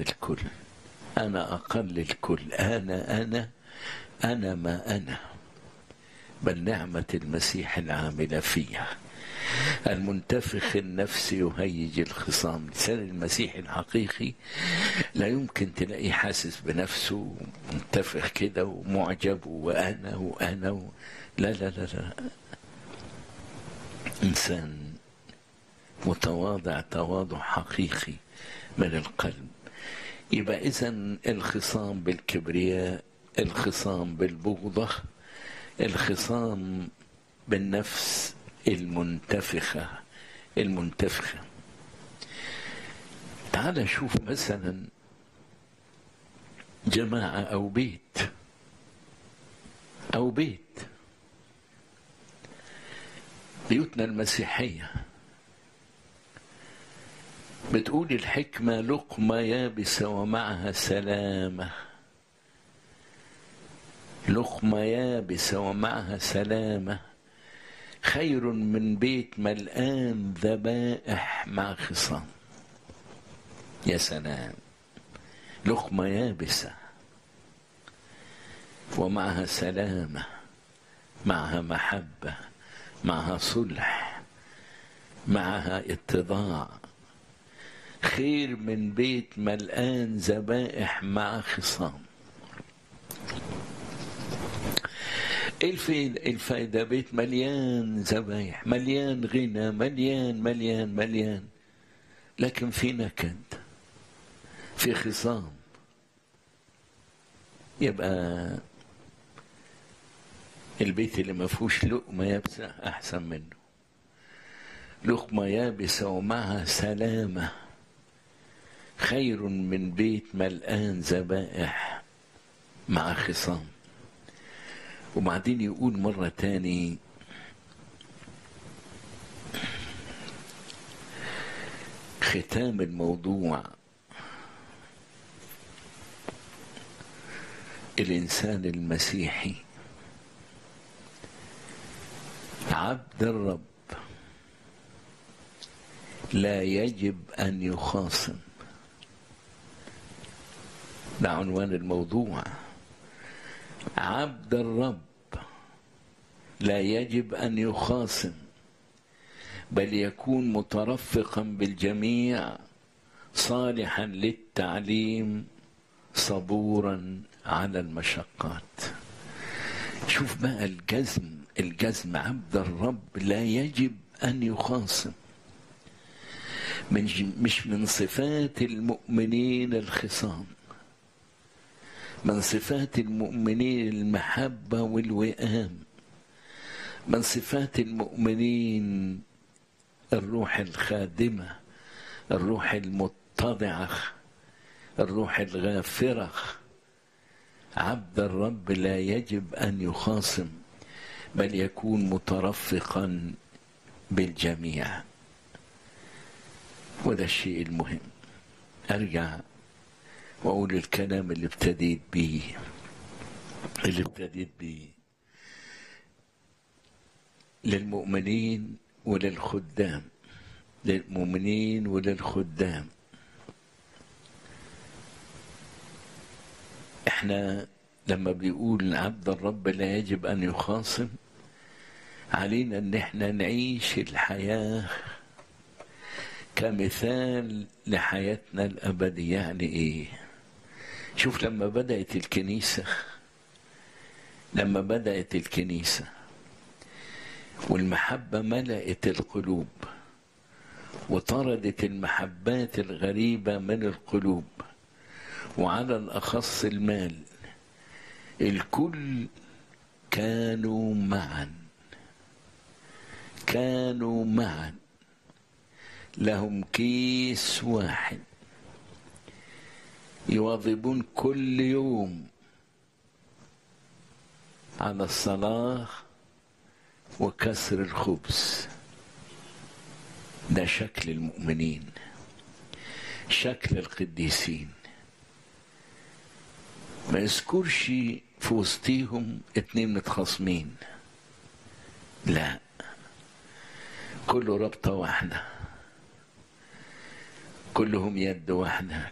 الكل أنا أقل الكل أنا أنا أنا ما أنا بل نعمة المسيح العاملة فيها المنتفخ النفس يهيج الخصام لسان المسيح الحقيقي لا يمكن تلاقيه حاسس بنفسه منتفخ كده ومعجب وأنا وأنا و... لا لا لا لا إنسان متواضع تواضع حقيقي من القلب يبقى إذا الخصام بالكبرياء الخصام بالبغضة الخصام بالنفس المنتفخة المنتفخة تعال شوف مثلا جماعة أو بيت أو بيت بيوتنا المسيحية بتقول الحكمة لقمة يابسة ومعها سلامة لقمة يابسة ومعها سلامة خير من بيت ملآن ذبائح مع خصام يا سلام لقمة يابسة ومعها سلامة معها محبة معها صلح معها اتضاع خير من بيت ملآن ذبائح مع خصام ايه الفايدة بيت مليان ذبايح مليان غنى مليان مليان مليان لكن في نكد في خصام يبقى البيت اللي ما فيهوش لقمة يابسة أحسن منه لقمة يابسة ومعها سلامة خير من بيت ملآن ذبائح مع خصام وبعدين يقول مرة تاني ختام الموضوع الإنسان المسيحي عبد الرب لا يجب أن يخاصم ده عنوان الموضوع عبد الرب لا يجب ان يخاصم بل يكون مترفقا بالجميع صالحا للتعليم صبورا على المشقات شوف بقى الجزم الجزم عبد الرب لا يجب ان يخاصم من مش من صفات المؤمنين الخصام من صفات المؤمنين المحبة والوئام من صفات المؤمنين الروح الخادمة الروح المتضعة الروح الغافرة عبد الرب لا يجب أن يخاصم بل يكون مترفقا بالجميع وده الشيء المهم أرجع واقول الكلام اللي ابتديت بيه اللي ابتديت بيه للمؤمنين وللخدام للمؤمنين وللخدام احنا لما بيقول عبد الرب لا يجب ان يخاصم علينا ان احنا نعيش الحياه كمثال لحياتنا الابديه يعني ايه شوف لما بدأت الكنيسة لما بدأت الكنيسة والمحبة ملأت القلوب وطردت المحبات الغريبة من القلوب وعلى الأخص المال الكل كانوا معا كانوا معا لهم كيس واحد يواظبون كل يوم على الصلاة وكسر الخبز ده شكل المؤمنين شكل القديسين ما يذكرش في وسطيهم اتنين متخاصمين لا كله رابطة واحدة كلهم يد واحدة